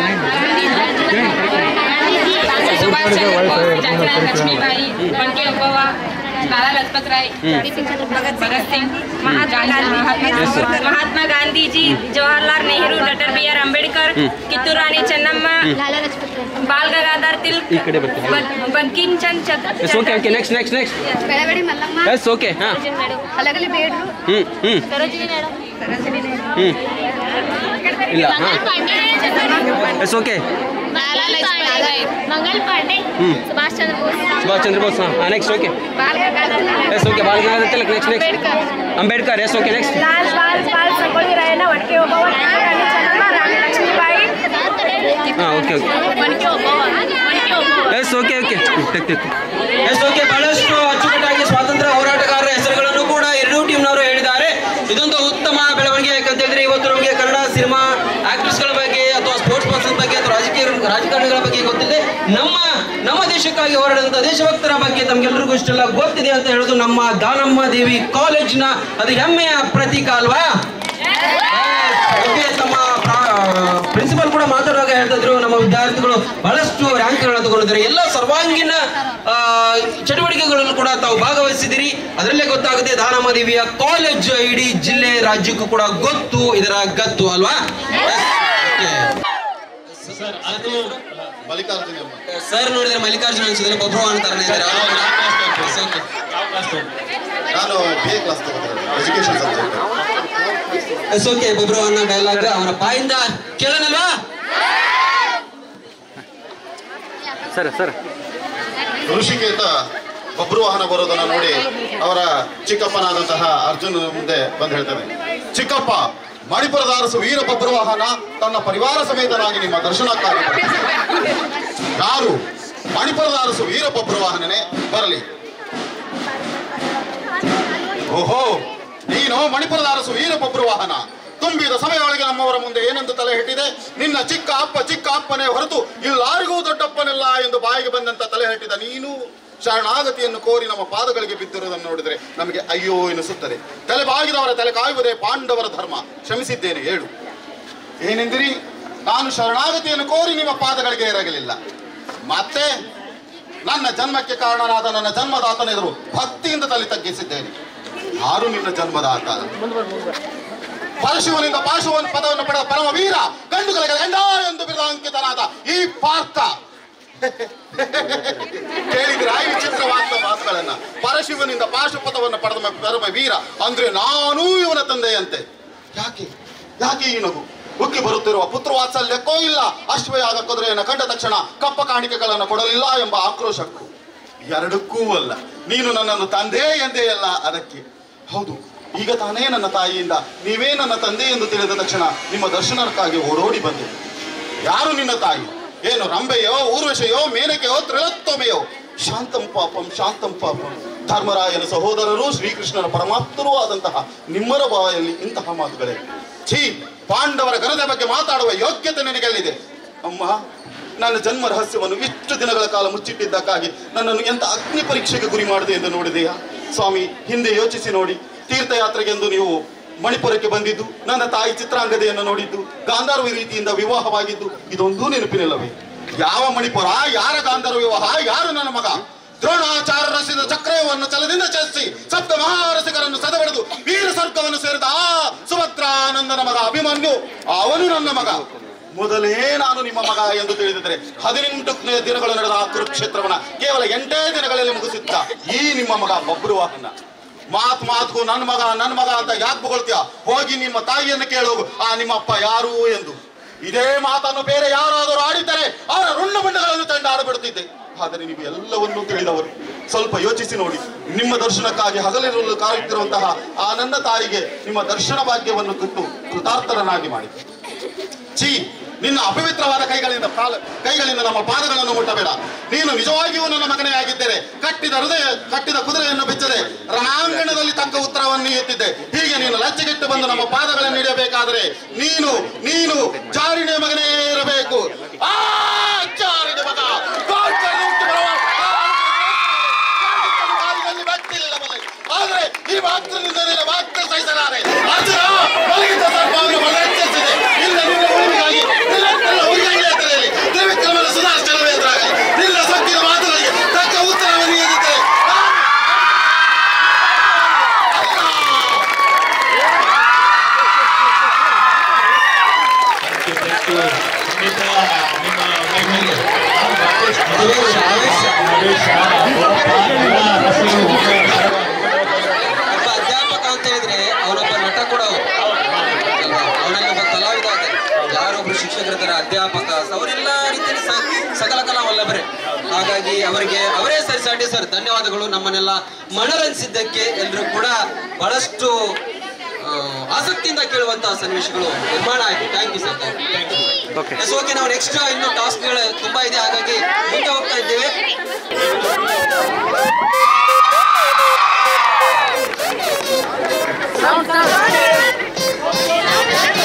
Subhash Chandra Bose Lakshmibai Onake Obavva Lala Lajpat Rai Bhagat Bhagat Singh Mahatma Gandhi Mahatma Gandhiji Jawaharlal Nehru doctor B R Ambedkar Kittur Rani Chennamma Lala Lajpat Rai Bal Gangadhar Tilak Bankim Chand yes okay okay next next next Belawadi Mallamma yes okay ಹಾಂ ಹಲಗಲಿ ಬೇಡ್ರು ಹ್ಞೂ ಹ್ಞೂ ಸರೋಜಿನಿ ನಾಯ್ಡು ಹ್ಞೂ ಇಲ್ಲ ಹಾಂ ಎಸ್ ಓಕೆ ಲಾಲಾ ಲಜಪತ್ ರಾಯ್ ಮಂಗಲ್ ಪಾಂಡೆ ಹ್ಮ್. ಸುಭಾಷ್ ಚಂದ್ರ ಬೋಸ್ ಸುಭಾಷ್ ಚಂದ್ರ ಬೋಸ್ ಹಾಂ next okay Bal Gangadhar yes okay Bal Gangadhar Tilak next next Ambedkar yes okay next Lal Bal Bal Sangolli Rayanna Onake Obavva Kittur Rani Chennamma Rani Lakshmibai ಹಾಂ okay okay Onake Obavva Onake Obavva yes okay okay yes okay ಬಹಳಷ್ಟು ಅಚ್ಚುಕಟ್ಟಾಗಿ ಸ್ವಾತಂತ್ರ್ಯ ಹೋರಾಟಗಾರರ ಹೆಸರುಗಳನ್ನು ಕೂಡ ಎರಡೂ ಟೀಮ್ನವರು ಹೇಳಿದ್ದಾರೆ ಇದೊಂದು ಉತ್ತಮ ಬೆಳವಣಿಗೆ ಯಾಕಂತ ಹೇಳಿದ್ರೆ ಇವತ್ತು ನಮಗೆ ಕನ್ನಡ ಸಿನಿಮಾ ಆಕ್ಟರ್ಸ್ಗಳ ಬಗ್ಗೆ ಅಥವಾ ಸ್ಪೋರ್ಟ್ಸ್ ಪರ್ಸನ್ ಬಗ್ಗೆ ಅಥವಾ ರಾಜಕೀಯ ರಾಜಕಾರಣಿಗಳ ಬಗ್ಗೆ ಗೊತ್ತಿದೆ ನಮ್ಮ ನಮ್ಮ ದೇಶಕ್ಕಾಗಿ ಹೋರಾಡಿದಂಥ ದೇಶಭಕ್ತರ ಬಗ್ಗೆ ತಮ್ಗೆಲ್ರಿಗೂ ಇಷ್ಟೆಲ್ಲ ಗೊತ್ತಿದೆ ಅಂತ ಹೇಳೋದು ನಮ್ಮ ದಾನಮ್ಮ ದೇವಿ ಕಾಲೇಜ್ನ ಅದು ಹೆಮ್ಮೆಯ ಪ್ರತೀಕ ಅಲ್ವಾ ಬಗ್ಗೆ ತಮ್ಮ ಪ್ರಿನ್ಸಿಪಲ್ ಕೂಡ ಮಾತಾಡುವಾಗ ಹೇಳ್ತಿದ್ರು ನಮ್ಮ ವಿದ್ಯಾರ್ಥಿಗಳು ಬಹಳಷ್ಟು ರ್ಯಾಂಕ್ಗಳನ್ನು ತಗೊಂಡಿದ್ದಾರೆ ಎಲ್ಲ ಸರ್ವಾಂಗೀಣ ಆ, ಚಟುವಟಿಕೆಗಳಲ್ಲೂ ಕೂಡ ತಾವು ಭಾಗವಹಿಸಿದಿರಿ ಅದರಲ್ಲೇ ಗೊತ್ತಾಗುತ್ತೆ ದಾನಮ್ಮ ದೇವಿಯ ಕಾಲೇಜ್ ಇಡೀ ಜಿಲ್ಲೆ ರಾಜ್ಯಕ್ಕೂ ಕೂಡ ಗೊತ್ತು ಇದರ ಗತ್ತು ಅಲ್ವಾ ಸರ್ ನೋಡಿದ್ರೆ ಮಲ್ಲಿಕಾರ್ಜುನ ಅನ್ಸಿದ್ರೆ ಬಬ್ರು ಅಂತಾರನೇ ಇದ್ದಾರೆ ನಾನು ಬಿ ಎ ಕ್ಲಾಸ್ ತಗೋತೀನಿ education subject yes okay Babru ಅನ್ನೋ ಡೈಲಾಗ್ ಅವನ ಬಾಯಿಂದ ಕೇಳೋಣಲ್ವಾ sir sir Rishiketa Babruvahana ಬರೋದನ್ನ ನೋಡಿ ಅವರ ಚಿಕ್ಕಪ್ಪನಾದಂತಹ ಅರ್ಜುನ್ ಮುಂದೆ ಬಂದು ಹೇಳ್ತಾನೆ ಚಿಕ್ಕಪ್ಪ ಮಣಿಪುರದ ಅರಸು ವೀರ ಬಬ್ರು ವಾಹನ ತನ್ನ ಪರಿವಾರ ಸಮೇತನಾಗಿ ನಿಮ್ಮ ದರ್ಶನಕ್ಕಾಗಿ ಬಂದಿದ್ದಾನೆ. ಯಾರು ಮಣಿಪುರದ ಅರಸು ವೀರ ಬಬ್ರು ವಾಹನನೇ ಬರಲಿ ಓಹೋ ನೀನು ಮಣಿಪುರದ ಅರಸು ವೀರ ಬಬ್ರು ವಾಹನ ತುಂಬಿದ ಸಮಯವೊಳಗೆ ನಮ್ಮವರ ಮುಂದೆ ಏನೆಂದು ತಲೆ ಹೆಟ್ಟಿದೆ ನಿನ್ನ ಚಿಕ್ಕ ಅಪ್ಪ ಚಿಕ್ಕ ಅಪ್ಪನೇ ಹೊರತು ಇಲ್ಲಾರಿಗೂ ದೊಡ್ಡಪ್ಪನಿಲ್ಲ ಎಂದು ಬಾಯಿಗೆ ಬಂದಂತ ತಲೆ ಹೆಟ್ಟಿದ ನೀನು ಶರಣಾಗತಿಯನ್ನು ಕೋರಿ ನಮ್ಮ ಪಾದಗಳಿಗೆ ಬಿದ್ದಿರುವುದನ್ನು ನೋಡಿದರೆ ನಮಗೆ ಅಯ್ಯೋ ಎನಿಸುತ್ತದೆ ತಲೆ ಬಾಗಿದವರ ತಲೆ ಕಾಯುವುದೇ ಪಾಂಡವರ ಧರ್ಮ ಕ್ಷಮಿಸಿದ್ದೇನೆ ಹೇಳು ಏನೆಂದಿರಿ ನಾನು ಶರಣಾಗತಿಯನ್ನು ಕೋರಿ ನಿಮ್ಮ ಪಾದಗಳಿಗೆ ಎರಗಲಿಲ್ಲ ಮತ್ತೆ ನನ್ನ ಜನ್ಮಕ್ಕೆ ಕಾರಣನಾದ ನನ್ನ ಜನ್ಮದಾತನೆದುರು ಭಕ್ತಿಯಿಂದ ತಲೆ ತಗ್ಗಿಸಿದ್ದೇನೆ ಯಾರು ನಿನ್ನ ಜನ್ಮದಾತ ಪರಶಿವನಿಂದ ಪಾಶುವನ್ ಪದವನ್ನು ಪಡೆದ ಪರಮ ವೀರ ಗಂಡುಗಳಿಗೆ ಗಂಡ ಎಂದು ಬಿರಿದ ಅಂಕಿತನಾದ ಈ ಪಾರ್ಥ ಕೇಳಿದ್ರೆ ಈ ವಿಚಿತ್ರವಾದ ಮಾತುಗಳನ್ನ ಪರಶಿವನಿಂದ ಪಾಶುಪಥವನ್ನು ಪಡೆದ ಪರಮ ವೀರ ಅಂದ್ರೆ ನಾನೂ ಇವನ ತಂದೆಯಂತೆ ಯಾಕೆ ಯಾಕೆ ಈ ನಗು ಉಕ್ಕಿ ಬರುತ್ತಿರುವ ಪುತ್ರ ವಾತ್ಸಲ್ಯಕ್ಕೋ ಇಲ್ಲ ಅಶ್ವಯಾಗ ಕುದುರೆಯನ್ನು ಕಂಡ ತಕ್ಷಣ ಕಪ್ಪ ಕಾಣಿಕೆಗಳನ್ನು ಕೊಡಲಿಲ್ಲ ಎಂಬ ಆಕ್ರೋಶಕ್ಕೂ ಎರಡಕ್ಕೂ ಅಲ್ಲ ನೀನು ನನ್ನನ್ನು ತಂದೆ ಎಂದೇ ಅಲ್ಲ ಅದಕ್ಕೆ ಹೌದು ಈಗ ತಾನೇ ನನ್ನ ತಾಯಿಯಿಂದ ನೀವೇ ನನ್ನ ತಂದೆ ಎಂದು ತಿಳಿದ ತಕ್ಷಣ ನಿಮ್ಮ ದರ್ಶನಕ್ಕಾಗಿ ಓಡೋಡಿ ಬಂದೆ ಯಾರು ನಿನ್ನ ತಾಯಿ ಏನು ರಂಬೆಯೋ ಊರ್ವಶೆಯೋ ಮೇನಕೆಯೋ ತ್ರಿಲತ್ತೊಮೆಯೋ ಶಾಂತಂ ಪಾಪಂ ಶಾಂತಂ ಪಾಪಂ ಧರ್ಮರಾಯನ ಸಹೋದರರು ಶ್ರೀಕೃಷ್ಣನ ಪರಮಾತ್ಮರೂ ಆದಂತಹ ನಿಮ್ಮರ ಬಾಯಲ್ಲಿ ಇಂತಹ ಮಾತುಗಳೇ ಛೀ ಪಾಂಡವರ ಗಣದ ಬಗ್ಗೆ ಮಾತಾಡುವ ಯೋಗ್ಯತೆ ನಿನಗೆಲ್ಲಿದೆ ಅಮ್ಮ ನನ್ನ ಜನ್ಮ ರಹಸ್ಯವನ್ನು ಇಷ್ಟು ದಿನಗಳ ಕಾಲ ಮುಚ್ಚಿಟ್ಟಿದ್ದಕ್ಕಾಗಿ ನನ್ನನ್ನು ಎಂತ ಅಗ್ನಿ ಪರೀಕ್ಷೆಗೆ ಗುರಿ ಮಾಡಿದೆ ಎಂದು ನೋಡಿದೆಯಾ ಸ್ವಾಮಿ ಹಿಂದೆ ಯೋಚಿಸಿ ನೋಡಿ ತೀರ್ಥಯಾತ್ರೆಗೆಂದು ನೀವು ಮಣಿಪುರಕ್ಕೆ ಬಂದಿದ್ದು ನನ್ನ ತಾಯಿ ಚಿತ್ರಾಂಗದೆಯನ್ನು ನೋಡಿದ್ದು ಗಾಂಧಾರ್ವ ರೀತಿಯಿಂದ ವಿವಾಹವಾಗಿದ್ದು ಇದೊಂದೂ ನೆನಪಿನಿಲ್ಲವೇ ಯಾವ ಮಣಿಪುರ ಯಾರ ಗಾಂಧರ್ವ ವಿವಾಹ ಯಾರು ನನ್ನ ಮಗ ದ್ರೋಣಾಚಾರ್ಯ ರಚಿಸಿದ ಚಕ್ರವನ್ನು ಚಲದಿಂದ ಚಲಿಸಿ ಸಪ್ತ ಮಹಾರಸಿಕರನ್ನು ಸದಬಡಿದು ವೀರ ಸ್ವರ್ಗವನ್ನು ಸೇರಿದ ಆ ಸುಭದ್ರಾನಂದನ ಮಗ ಅಭಿಮನ್ಯು ಅವನು ನನ್ನ ಮಗ ಮೊದಲೇ ನಾನು ನಿಮ್ಮ ಮಗ ಎಂದು ತಿಳಿದಿದ್ದರೆ ಹದಿನೆಂಟು ದಿನಗಳು ನಡೆದ ಆ ಕುರುಕ್ಷೇತ್ರವನ್ನ ಕೇವಲ ಎಂಟೇ ದಿನಗಳಲ್ಲಿ ಮುಗಿಸಿದ್ದ ಈ ನಿಮ್ಮ ಮಗ ಬಬ್ರು ವಾಹನ ಮಾತು ಮಾತುಗೂ ನನ್ನ ಮಗ ನನ್ನ ಮಗ ಅಂತ ಯಾಕೆ ಬೊಗಳ್ತೀಯ ಹೋಗಿ ನಿಮ್ಮ ತಾಯಿಯನ್ನು ಕೇಳೋಗು ಆ ನಿಮ್ಮ ಅಪ್ಪ ಯಾರು ಎಂದು ಇದೇ ಮಾತನ್ನು ಬೇರೆ ಯಾರಾದರೂ ಆಡಿದ್ದರೆ ಅವರ ರುಂಡ ಬಂಡಗಳನ್ನು ತಂಡ ಆಡಬಿಡುತ್ತಿದ್ದೆ ಆದರೆ ನೀವು ಎಲ್ಲವನ್ನೂ ತಿಳಿದವರು ಸ್ವಲ್ಪ ಯೋಚಿಸಿ ನೋಡಿ ನಿಮ್ಮ ದರ್ಶನಕ್ಕಾಗಿ ಹಗಲಿರಲು ಕಾಯುತ್ತಿರುವಂತಹ ಆ ನನ್ನ ತಾಯಿಗೆ ನಿಮ್ಮ ದರ್ಶನ ಭಾಗ್ಯವನ್ನು ಕೊಟ್ಟು ಕೃತಾರ್ಥರನಾಗಿ ಮಾಡಿ ಛೀ ನಿನ್ನ ಅಪವಿತ್ರವಾದ ಕೈಗಳಿಂದ ಕಾಲ ಕೈಗಳಿಂದ ನಮ್ಮ ಪಾದಗಳನ್ನು ಮುಟ್ಟಬೇಡ ನೀನು ನಿಜವಾಗಿಯೂ ನನ್ನ ಮಗನೇ ಆಗಿದ್ದರೆ ಕಟ್ಟಿದ ಹೃದಯ ಕಟ್ಟಿದ ಕುದುರೆಯನ್ನು ಬಿಚ್ಚದೆ ರಣಾಂಗಣದಲ್ಲಿ ತಕ್ಕ ಉತ್ತರವನ್ನು ನೀಡುತ್ತಿದ್ದೆ ಹೀಗೆ ನೀನು ಲಜ್ಜೆಗೆಟ್ಟು ಬಂದು ನಮ್ಮ ಪಾದಗಳನ್ನು ಹಿಡಿಯಬೇಕಾದರೆ ನೀನು ನೀನು ಜಾರಿನ ಮಗನೇ ಇರಬೇಕು ಆ ಜಾರಿನ ಮಗ ಗೋಡ್ಕರ್ನ ಹುಟ್ಟಿ ಬರುವ ಕಾಲಿನಲ್ಲಿ ಭಕ್ತಿಯಿಲ್ಲ ಬಲ್ಲೆ. ಆದರೆ ಈ ಮಾತೃನಿಂದ ನಿನ್ನ ಮಾತ್ರ ಸಹಿಸಲಾರೆ ಅರ್ಜುನ ಮಲಗಿದ್ದ ಸರ್ಪವನ್ನು ಬಲಹೆಚ್ಚರಿಸಿದೆ ಇಲ್ಲ ನಿನ್ನ ಉಳಿವಿಗಾಗಿ ನಿನ್ನ ಉಳಿಗಾಗಿ ಎತ್ತರಲ್ಲಿ ತ್ರಿವಿಕ್ರಮನ ಸುಧಾರಿಸಲವೇ ಎದುರಾಗಲಿ ನಿನ್ನ ಸೊಕ್ಕಿನ ಮಾತುಗಳಿಗೆ ತಕ್ಕ ಉತ್ತರವನ್ನು ನೀಡಿದ್ದರೆ ಒಬ್ಬ ಅಧ್ಯಾಪಕ ಅಂತ ಹೇಳಿದ್ರೆ ಅವನೊಬ್ಬ ನಟ ಕೂಡ ಅವನು ಅವನಲ್ಲಿ ಒಬ್ಬ ಕಲಾವಿದ ಆದ ಯಾರೊಬ್ರು ಶಿಕ್ಷಕರಿದ್ದಾರೆ ಅಧ್ಯಾಪಕ ಅವರೆಲ್ಲ ರೀತಿಯಲ್ಲಿ ಸ- ಸಕಲ ಕಲಾ ವಲ್ಲಭರೇ ಹಾಗಾಗಿ ಅವರಿಗೆ ಅವರೇ ಸರಿ ಸಾಟಿ ಸರ್ ಧನ್ಯವಾದಗಳು ನಮ್ಮನ್ನೆಲ್ಲ ಮನರಂಜಿಸಿದ್ದಕ್ಕೆ ಎಲ್ಲರೂ ಕೂಡ ಬಹಳಷ್ಟು ಆ, ಆಸಕ್ತಿಯಿಂದ ಕೇಳುವಂತಹ ಸನ್ನಿವೇಶಗಳು ನಿರ್ಮಾಣ ಆಯ್ತು thank you sir yes okay ನಾವು ನೆಕ್ಸ್ಟ್ ಇನ್ನು ಟಾಸ್ಕ್ಗಳು ತುಂಬಾ ಇದೆ ಹಾಗಾಗಿ ಮುಂದೆ ಹೋಗ್ತಾ ಇದ್ದೇವೆ Sound